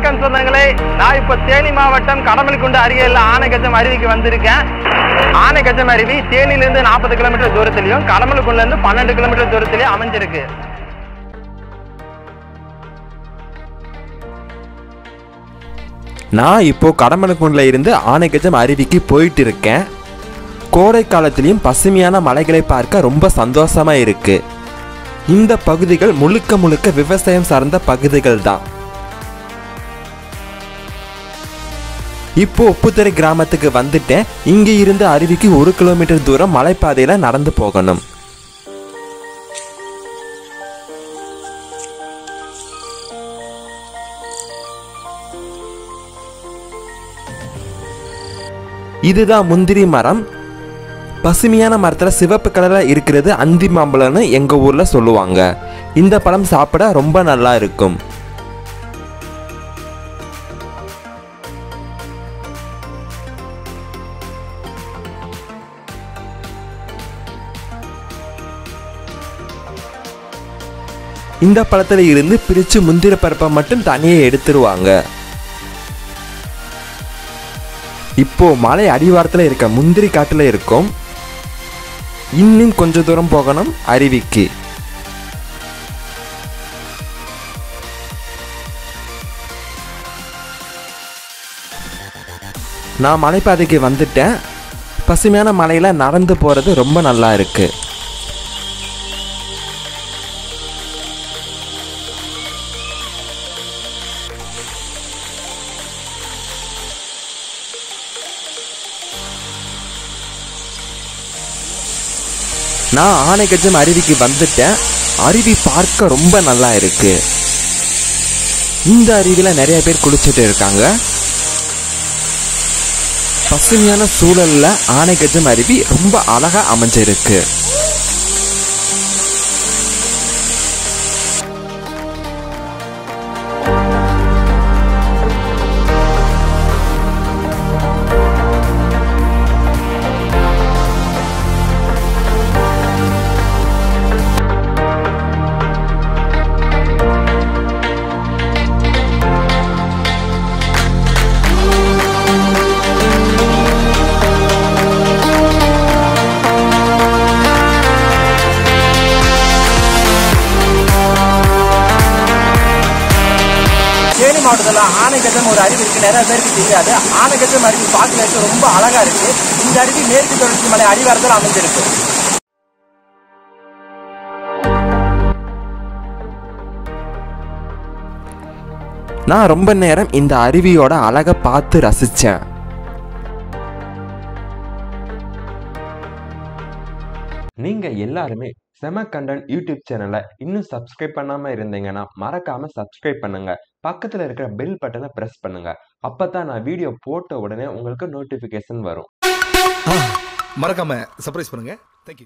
வணக்கம் சொந்தங்களே நான் இப்போ தேனி மாவட்டம் கடமல்குண்டு அருகே உள்ள ஆனைக்கச்சம் அருவிக்கு வந்திருக்கேன் ஆனைக்கச்சம் அருவி தேனியிலிருந்து நாற்பது கிலோமீட்டர் தூரத்திலையும் கடமலுக்குள்ள இருந்து பன்னெண்டு கிலோமீட்டர் தூரத்திலையும் அமைஞ்சிருக்கு நான் இப்போ கடமலக்குண்டில் இருந்து ஆனைக்கஜம் அருவிக்கு போயிட்டு இருக்கேன் கோடை காலத்திலையும் பசுமையான மலைகளை பார்க்க ரொம்ப சந்தோஷமா இருக்கு இந்த பகுதிகள் முழுக்க முழுக்க விவசாயம் சார்ந்த பகுதிகள் தான் இப்போ உப்புத்துறை கிராமத்துக்கு வந்துட்டேன் இங்க இருந்து அருவிக்கு ஒரு கிலோமீட்டர் தூரம் மலைப்பாதையில நடந்து போகணும் இதுதான் முந்திரி மரம் பசுமையான மரத்தில் சிவப்பு கலரில் இருக்கிறது அந்தி மாம்பழம்னு எங்கள் ஊரில் சொல்லுவாங்க இந்த பழம் சாப்பிட ரொம்ப நல்லா இருக்கும் இந்த பழத்துல இருந்து பிரிச்சு முந்திரி பருப்பை மட்டும் தனியே எடுத்துருவாங்க இப்போ மலை அடிவாரத்தில் இருக்க முந்திரி காட்டுல இருக்கும் இன்னும் கொஞ்ச தூரம் போகணும் அருவிக்கு நான் மலைப்பாதைக்கு வந்துட்டேன் பசுமையான மலையில நடந்து போறது ரொம்ப நல்லா இருக்கு நான் ஆனைக்கஜம் அருவிக்கு வந்துட்டேன் அருவி பார்க்க ரொம்ப நல்லா இருக்கு இந்த அருவியில் நிறைய பேர் குளிச்சுட்டு இருக்காங்க பசுமையான சூழல்ல ஆனைக்கஜம் அருவி ரொம்ப அழகா அமைஞ்சிருக்கு தேனி மாவட்டத்தில் ஆனைக்கச்சம் ஒரு அருவி இருக்கு நிறைய பேருக்கு தெரியாது ஆனைக்கச்சம் அருவி பார்க்கறதுக்கு ரொம்ப அழகா இருக்கு இந்த அருவி மேற்கு தொடர்ச்சி மலை அடிவாரத்தில் அமைஞ்சிருக்கு நான் ரொம்ப நேரம் இந்த அருவியோட அழகை பார்த்து ரசிச்சேன் நீங்க எல்லாருமே செம கண்டன் யூடியூப் சேனலை இன்னும் சப்ஸ்கிரைப் பண்ணாம இருந்தீங்கன்னா மறக்காம சப்ஸ்கிரைப் பண்ணுங்க பக்கத்துல இருக்கிற பெல் பட்டனை பிரஸ் பண்ணுங்க அப்பதான் நான் வீடியோ போட்ட உடனே உங்களுக்கு நோட்டிபிகேஷன் வரும் மறக்காம சர்ப்ரைஸ் பண்ணுங்க தேங்க்யூ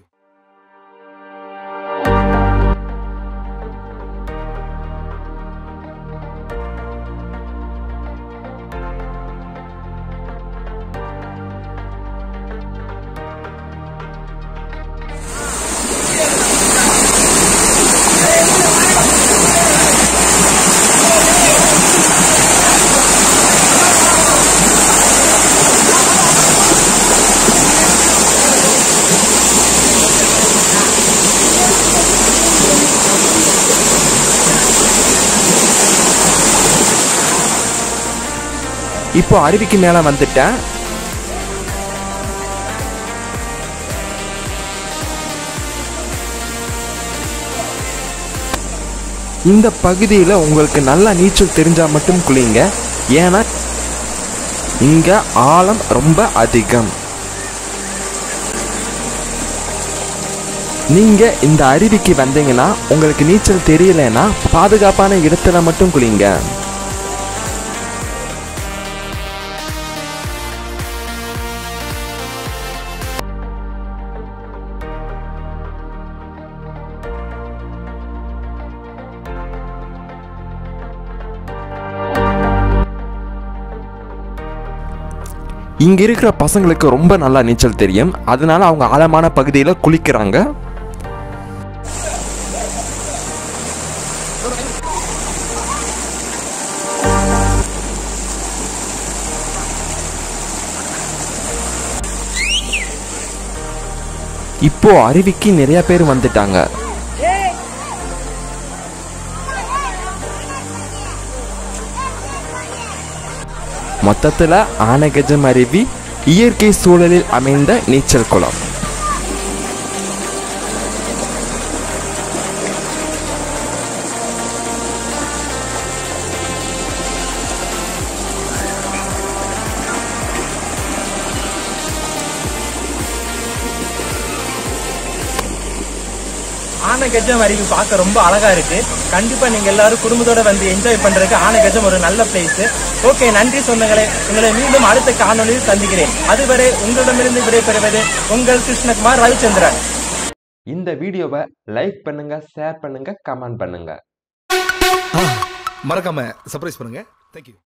இப்போ அருவிக்கு மேல வந்துட்டேன் இந்த பகுதியில் உங்களுக்கு நல்லா நீச்சல் தெரிஞ்சா மட்டும் குளிங்க ஏன்னா இங்க ஆழம் ரொம்ப அதிகம் நீங்க இந்த அருவிக்கு வந்தீங்கன்னா உங்களுக்கு நீச்சல் தெரியலனா பாதுகாப்பான இடத்துல மட்டும் குளிங்க இங்க இருக்கிற பசங்களுக்கு ரொம்ப நல்லா நீச்சல் தெரியும் அதனால அவங்க ஆழமான பகுதியில் குளிக்கிறாங்க இப்போ அருவிக்கு நிறைய பேர் வந்துட்டாங்க மொத்தத்துல ஆனகஜம் அருவி இயற்கை சூழலில் அமைந்த நீச்சல் குளம் ஆனை கஜம் அருவி பார்க்க ரொம்ப அழகா இருக்கு கண்டிப்பா நீங்க எல்லாரும் குடும்பத்தோட வந்து என்ஜாய் பண்றதுக்கு ஆனை கஜம் ஒரு நல்ல பிளேஸ் ஓகே நன்றி சொந்தங்களே உங்களை மீண்டும் அடுத்த காணொலியில் சந்திக்கிறேன் அதுவரை உங்களிடமிருந்து விடைபெறுவது உங்கள் கிருஷ்ணகுமார் ரவிச்சந்திரன் இந்த வீடியோவை லைக் பண்ணுங்க ஷேர் பண்ணுங்க கமெண்ட் பண்ணுங்க மறக்காம சர்ப்ரைஸ் பண்ணுங்க தேங்க்யூ